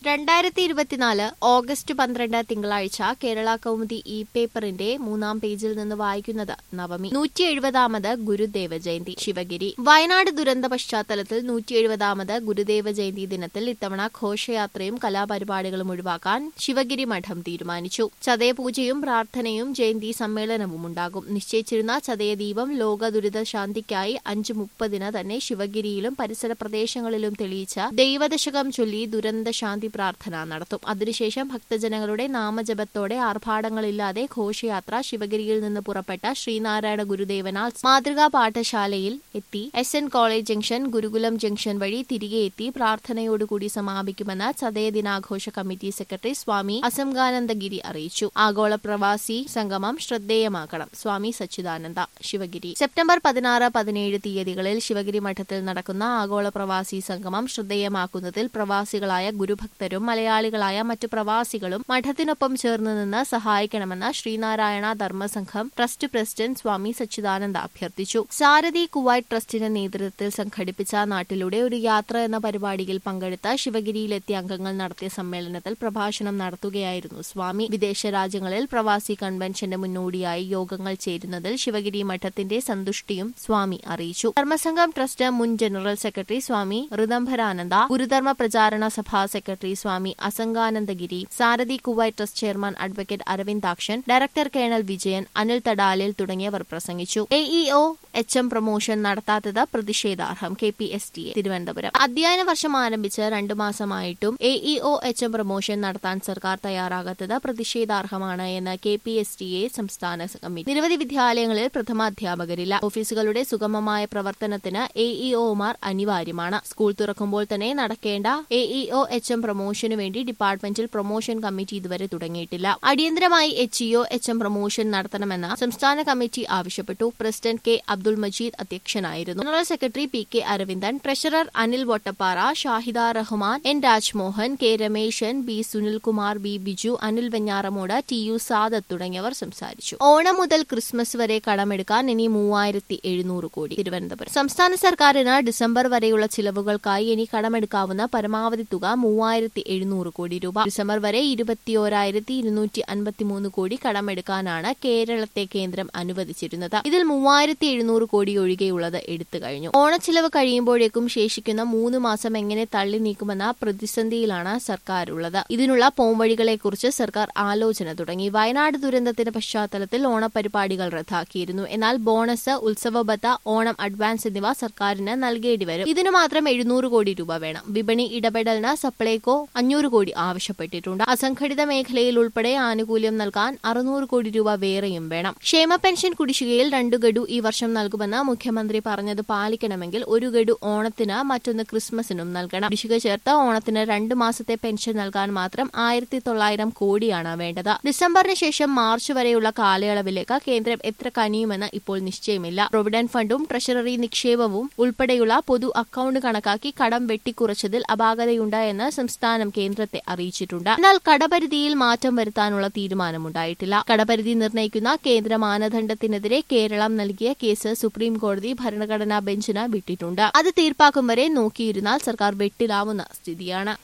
രണ്ടായിരത്തി ഇരുപത്തിനാല് ഓഗസ്റ്റ് പന്ത്രണ്ട് തിങ്കളാഴ്ച കേരള കൗമുദി ഇ പേപ്പറിന്റെ മൂന്നാം പേജിൽ നിന്ന് വായിക്കുന്നത് നവമി നൂറ്റി എഴുപതാമത് ഗുരുദേവ ജയന്തി ശിവഗിരി വയനാട് ദുരന്ത പശ്ചാത്തലത്തിൽ നൂറ്റി എഴുപതാമത് ഗുരുദേവ ജയന്തി ദിനത്തിൽ ഇത്തവണ ഘോഷയാത്രയും കലാപരിപാടികളും ഒഴിവാക്കാൻ ശിവഗിരി മഠം തീരുമാനിച്ചു ചതയപൂജയും പ്രാർത്ഥനയും ജയന്തി സമ്മേളനവും ഉണ്ടാകും നിശ്ചയിച്ചിരുന്ന ചതയദീപം ലോക ദുരിതശാന്തിക്കായി അഞ്ച് മുപ്പതിന് തന്നെ ശിവഗിരിയിലും പരിസര പ്രദേശങ്ങളിലും തെളിയിച്ച ദൈവദശകം ചൊല്ലി ദുരന്തശാന്തി പ്രാർത്ഥന നടത്തും അതിനുശേഷം ഭക്തജനങ്ങളുടെ നാമജപത്തോടെ ആർഭാടങ്ങളില്ലാതെ ഘോഷയാത്ര ശിവഗിരിയിൽ നിന്ന് പുറപ്പെട്ട ശ്രീനാരായണ ഗുരുദേവനാൽ മാതൃകാ പാഠശാലയിൽ എത്തി S N college junction Gurukulam junction വഴി തിരികെ എത്തി പ്രാർത്ഥനയോടുകൂടി സമാപിക്കുമെന്ന് ചതയ ദിനാഘോഷ കമ്മിറ്റി സെക്രട്ടറി സ്വാമി അസംഗാനന്ദഗിരി അറിയിച്ചു ആഗോള പ്രവാസി സംഗമം ശ്രദ്ധേയമാക്കണം സ്വാമി സച്ചിദാനന്ദ ശിവഗിരി സെപ്റ്റംബർ പതിനാറ് പതിനേഴ് തീയതികളിൽ ശിവഗിരി മഠത്തിൽ നടക്കുന്ന ആഗോള പ്രവാസി സംഗമം ശ്രദ്ധേയമാക്കുന്നതിൽ പ്രവാസികളായ ഗുരുഭക്തരും മലയാളികളായ മറ്റു പ്രവാസികളും മഠത്തിനൊപ്പം ചേർന്ന് നിന്ന് സഹായിക്കണമെന്ന് ശ്രീനാരായണ ധർമ്മസംഘം ട്രസ്റ്റ് പ്രസിഡന്റ് സ്വാമി സച്ചിദാനന്ദ അഭ്യർത്ഥിച്ചു സാരഥി കുവൈറ്റ് ട്രസ്റ്റിന്റെ നേതൃത്വത്തിൽ സംഘടിപ്പിച്ച നാട്ടിലൂടെ ഒരു യാത്ര എന്ന പരിപാടിയിൽ പങ്കെടുത്ത ശിവഗിരിയിലെത്തിയ അംഗങ്ങൾ നടത്തിയ സമ്മേളനത്തിൽ പ്രഭാഷണം നടത്തുകയായിരുന്നു സ്വാമി വിദേശ രാജ്യങ്ങളിൽ പ്രവാസി കൺവെൻഷന്റെ മുന്നോടിയായി യോഗങ്ങൾ ചേരുന്നതിൽ ശിവഗിരി മഠത്തിന്റെ സന്തുഷ്ടിയും സ്വാമി അറിയിച്ചു ധർമ്മസംഘം ട്രസ്റ്റ് മുൻ general secretary Swami Rithambharananda Gurudharma Pracharana Sabha secretary Swami Asanganandagiri Sarathi Kuwait trust chairman advocate Aravindakshan director colonel Vijayan Anil Thadalil തുടങ്ങിയവർ പ്രസംഗിച്ചു എഇഒ എച്ച് എം പ്രൊമോഷൻ നടത്താത്തത് പ്രതിഷേധാർഹം K P S T A Thiruvananthapuram അധ്യയന വർഷം ആരംഭിച്ച് രണ്ടു മാസമായിട്ടും എഇഒ എച്ച് എം പ്രൊമോഷൻ നടത്താൻ സർക്കാർ തയ്യാറാകാത്തത് പ്രതിഷേധാർഹമാണ് എന്ന് K P S T A സംസ്ഥാന കമ്മിറ്റി നിരവധി വിദ്യാലയങ്ങളിൽ പ്രഥമാധ്യാപകരില്ല ഓഫീസുകളുടെ സുഗമമായ പ്രവർത്തനത്തിന് എഇഒമാർ അനിവാര്യമാണ് സ്കൂൾ തുറക്കുമ്പോൾ തന്നെ നടക്കേണ്ട എഇഒ എച്ച് എം പ്രൊമോഷനു വേണ്ടി ഡിപ്പാർട്ട്മെന്റിൽ പ്രൊമോഷൻ കമ്മിറ്റി ഇതുവരെ തുടങ്ങിയിട്ടില്ല അടിയന്തരമായി H EO H M promotion നടത്തണമെന്ന് സംസ്ഥാന കമ്മിറ്റി ആവശ്യപ്പെട്ടു പ്രസിഡന്റ് കെ അബ്ദുൾ മജീദ് അധ്യക്ഷനായിരുന്നു general secretary P K Aravindan treasurer Anil Vottappara Shahida Rahman N Rajmohan K Rameshan B Sunilkumar B Biju Anil Venjaramoodu T U Sadath തുടങ്ങിയവർ സംസാരിച്ചു ഓണം മുതൽ ക്രിസ്മസ് വരെ കടമെടുക്കാൻ ഇനി മൂവായിരത്തി എഴുന്നൂറ് കോടി തിരുവനന്തപുരം സംസ്ഥാന സർക്കാരിന് ഡിസംബർ വരെയുള്ള ചിലവുകൾക്കായി ഇനി കടമെടുക്കാവുന്ന പരമാവധി തുക മൂവായിരത്തി എഴുന്നൂറ് കോടി രൂപ ഡിസംബർ വരെ ഇരുപത്തിയോരായിരത്തി ഇരുന്നൂറ്റി അൻപത്തിമൂന്ന് കോടി കടമെടുക്കാനാണ് കേരളത്തെ കേന്ദ്രം അനുവദിച്ചിരുന്നത് ഇതിൽ മൂവായിരത്തി എഴുന്നൂറ് കോടി ഒഴികെയുള്ളത് എടുത്തു കഴിഞ്ഞു ഓണച്ചിലവ് കഴിയുമ്പോഴേക്കും ശേഷിക്കുന്ന മൂന്ന് മാസം എങ്ങനെ തള്ളി നീക്കുമെന്ന പ്രതിസന്ധിയിലാണ് സർക്കാർ ഉള്ളത് ഇതിനുള്ള പോംവഴികളെക്കുറിച്ച് സർക്കാർ ആലോചന തുടങ്ങി വയനാട് ദുരന്തത്തിന്റെ പശ്ചാത്തലത്തിൽ ഓണപരിപാടികൾ റദ്ദാക്കിയിരുന്നു എന്നാൽ ബോണസ് ഉത്സവബത്ത ഓണം അഡ്വാൻസ് എന്നിവ സർക്കാരിന് നൽകേണ്ടി വരും ഇതിനു മാത്രം എഴുന്നൂറ് കോടി രൂപ വേണം വിപണി ഇടപെടലിന് സപ്ലൈകോ അഞ്ഞൂറ് കോടി ആവശ്യപ്പെട്ടിട്ടുണ്ട് അസംഘടിത മേഖലയിൽ ഉൾപ്പെടെ ആനുകൂല്യം നൽകാൻ അറുന്നൂറ് കോടി രൂപ വേറെയും വേണം ക്ഷേമ പെൻഷൻ കുടിശ്ശികയിൽ രണ്ടു ഗഡു ഈ വർഷം നൽകുമെന്ന് മുഖ്യമന്ത്രി പറഞ്ഞത് പാലിക്കണമെങ്കിൽ ഒരു ഗഡു ഓണത്തിന് മറ്റൊന്ന് ക്രിസ്മസിനും നൽകണം കുടിശ്ശിക ചേർത്ത് ഓണത്തിന് രണ്ട് മാസത്തെ പെൻഷൻ നൽകാൻ മാത്രം ആയിരത്തി തൊള്ളായിരം കോടിയാണ് വേണ്ടത് ഡിസംബറിന് ശേഷം മാർച്ച് വരെയുള്ള കാലയളവിലേക്ക് കേന്ദ്രം എത്ര കനിയുമെന്ന് ഇപ്പോൾ നിശ്ചയമില്ല പ്രൊവിഡന്റ് ഫണ്ടും ട്രഷററി നിക്ഷേപവും ഉൾപ്പെടെയുള്ള പൊതു അക്കൌണ്ട് കണക്കാക്കി കടം വെട്ടിക്കുറച്ചതിൽ അപാകതയുണ്ട് എന്ന് സംസ്ഥാനം കേന്ദ്രത്തെ അറിയിച്ചിട്ടുണ്ട് എന്നാൽ കടപരിധിയിൽ മാറ്റം വരുത്താനുള്ള തീരുമാനമുണ്ടായിട്ടില്ല കടപരിധി നിർണ്ണയിക്കുന്ന കേന്ദ്ര മാനദണ്ഡത്തിനെതിരെ കേരളം നൽകിയ കേസ് സുപ്രീം കോടതി ഭരണഘടനാ ബെഞ്ചിന് വിട്ടിട്ടുണ്ട് അത് തീർപ്പാക്കും വരെ നോക്കിയിരുന്നാൽ സർക്കാർ വെട്ടിലാവുന്ന സ്ഥിതിയാണ്